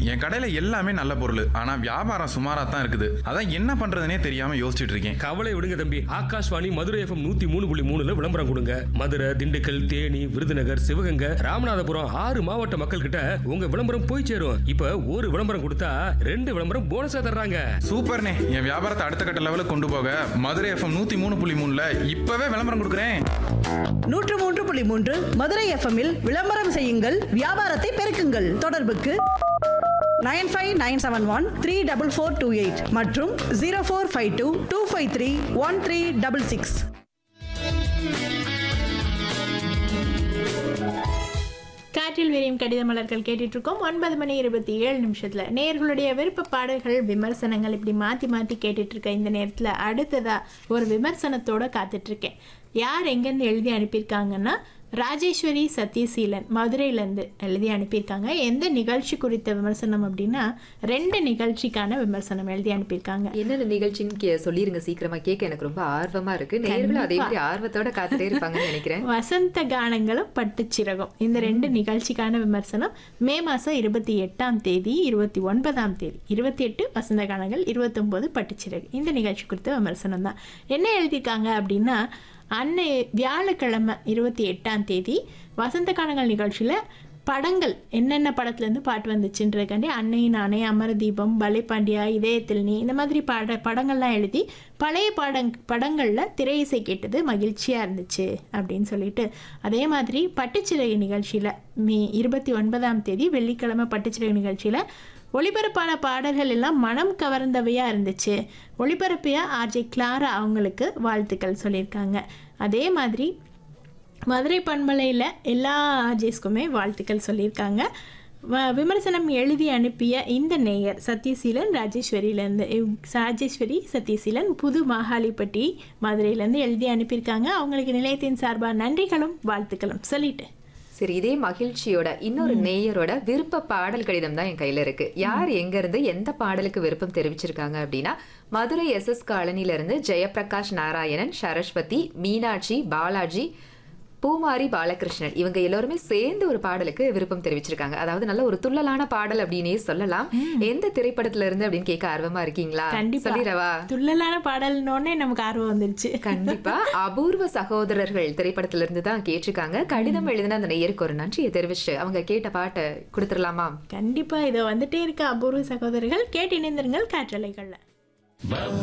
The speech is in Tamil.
என் கடையில எல்லாமே நல்ல பொருள் ஆனா வியாபாரம் சுமாரா தான் இருக்குது அதான் என்ன பண்றதுனே தெரியாம யோசிச்சுட்டு இருக்கேன் கவலை விடுங்க தம்பி ஆகாஷ்வாணி மதுரை எஃப்எம் நூத்தி மூணு புள்ளி மூணுல விளம்பரம் கொடுங்க மதுரை திண்டுக்கல் தேனி விருதுநகர் சிவகங்கை ராமநாதபுரம் ஆறு மாவட்ட மக்கள் கிட்ட உங்க விளம்பரம் போய் சேரும் இப்ப ஒரு விளம்பரம் கொடுத்தா ரெண்டு விளம்பரம் போனஸா தர்றாங்க சூப்பர்ண்ணே என் வியாபாரத்தை அடுத்த கட்ட லெவலுக்கு கொண்டு போக மதுரை எஃப்எம் நூத்தி மூணு புள்ளி மூணுல இப்பவே விளம்பரம் கொடுக்குறேன் நூற்று மூன்று புள்ளி மூன்று மதுரை எஃப்எம்மில் விளம்பரம் செய்யுங்கள் வியாபாரத்தை பெருக்குங்கள் தொடர்புக்கு nine five nine seven one three double four two eight மற்றும் zero four five two two five three one three double six காற்றில் விரியும் கடித மலர்கள் கேட்டுட்டு இருக்கோம் ஒன்பது மணி இருபத்தி ஏழு நிமிஷத்துல நேர்களுடைய விருப்ப பாடல்கள் விமர்சனங்கள் இப்படி மாத்தி மாத்தி கேட்டுட்டு இருக்க இந்த நேரத்துல அடுத்ததா ஒரு விமர்சனத்தோட காத்துட்டு இருக்கேன் யார் எங்கேருந்து எழுதி அனுப்பியிருக்காங்கன்னா ராஜேஸ்வரி சத்யசீலன் மதுரையிலேருந்து எழுதி அனுப்பியிருக்காங்க எந்த நிகழ்ச்சி குறித்த விமர்சனம் அப்படின்னா ரெண்டு நிகழ்ச்சிக்கான விமர்சனம் எழுதி அனுப்பியிருக்காங்க என்னென்ன நிகழ்ச்சின்னு கே- சொல்லிருங்க சீக்கிரமா கேட்க எனக்கு ரொம்ப ஆர்வமா இருக்கு நேர்களும் அதே மாதிரி ஆர்வத்தோட காத்துட்டே இருப்பாங்கன்னு நினைக்கிறேன் வசந்த கானங்களும் பட்டுச்சிறகும் இந்த ரெண்டு நிகழ்ச்சிக்கான விமர்சனம் மே மாதம் இருபத்தி எட்டாம் தேதி இருபத்தி ஒன்பதாம் தேதி இருபத்தி எட்டு வசந்த கானங்கள் இருபத்தொம்போது பட்டுச்சிறகு இந்த நிகழ்ச்சி குறித்த விமர்சனம் தான் என்ன எழுதியிருக்காங்க அப்படின்னா அன்னை வியாழக்கிழமை இருபத்தி எட்டாம் தேதி வசந்த கானங்கள் நிகழ்ச்சியில் படங்கள் என்னென்ன படத்துலேருந்து பாட்டு வந்துச்சுன்றதுக்காண்டி அன்னை நானே அமரதீபம் பலைபாண்டியா இதயத்தில் நீ இந்த மாதிரி பட படங்கள்லாம் எழுதி பழைய படங் படங்களில் திரை இசை கேட்டது மகிழ்ச்சியாக இருந்துச்சு அப்படின்னு சொல்லிட்டு அதே மாதிரி பட்டுச்சிறகு நிகழ்ச்சியில் மே இருபத்தி ஒன்பதாம் தேதி வெள்ளிக்கிழமை பட்டுச்சிறகு நிகழ்ச்சியில் ஒளிபரப்பான பாடல்கள் எல்லாம் மனம் கவர்ந்தவையாக இருந்துச்சு ஒளிபரப்பிய ஆர்ஜே கிளாரா அவங்களுக்கு வாழ்த்துக்கள் சொல்லியிருக்காங்க அதே மாதிரி மதுரை பண்பலையில் எல்லா ஆர்ஜேஸ்க்குமே வாழ்த்துக்கள் சொல்லியிருக்காங்க வ- விமர்சனம் எழுதி அனுப்பிய இந்த நேயர் சத்யசீலன் ராஜேஸ்வரியிலேருந்து ராஜேஸ்வரி சத்யசீலன் புது மாகாளிப்பட்டி மதுரையிலேருந்து எழுதி அனுப்பியிருக்காங்க அவங்களுக்கு நிலையத்தின் சார்பாக நன்றிகளும் வாழ்த்துக்களும் சொல்லிட்டு சரி இதே மகிழ்ச்சியோட இன்னொரு நேயரோட விருப்ப பாடல் கடிதம் தான் என் கையில இருக்கு யார் எங்க இருந்து எந்த பாடலுக்கு விருப்பம் தெரிவிச்சிருக்காங்க அப்படின்னா மதுரை எஸ் எஸ் காலனில இருந்து ஜெயபிரகாஷ் நாராயணன் சரஸ்வதி மீனாட்சி பாலாஜி பூமாரி பாலகிருஷ்ணன் இவங்க எல்லாருமே சேர்ந்து ஒரு பாடலுக்கு விருப்பம் தெரிவிச்சிருக்காங்க அதாவது நல்ல ஒரு துள்ளலான பாடல் அப்படின்னே சொல்லலாம் எந்த திரைப்படத்துல இருந்து அப்படின்னு கேட்க ஆர்வமா இருக்கீங்களா கண்டிப்பா சொல்லிடவா துள்ளலான பாடல்னோடனே நமக்கு ஆர்வம் வந்துருச்சு கண்டிப்பா அபூர்வ சகோதரர்கள் திரைப்படத்துல இருந்து தான் கேட்டிருக்காங்க கடிதம் எழுதின அந்த நேயருக்கு ஒரு நன்றியை தெரிவிச்சு அவங்க கேட்ட பாட்டை கொடுத்துடலாமா கண்டிப்பா இதோ வந்துட்டே இருக்க அபூர்வ சகோதரர்கள் கேட்டு இணைந்திருங்கள் காற்றலைகள்ல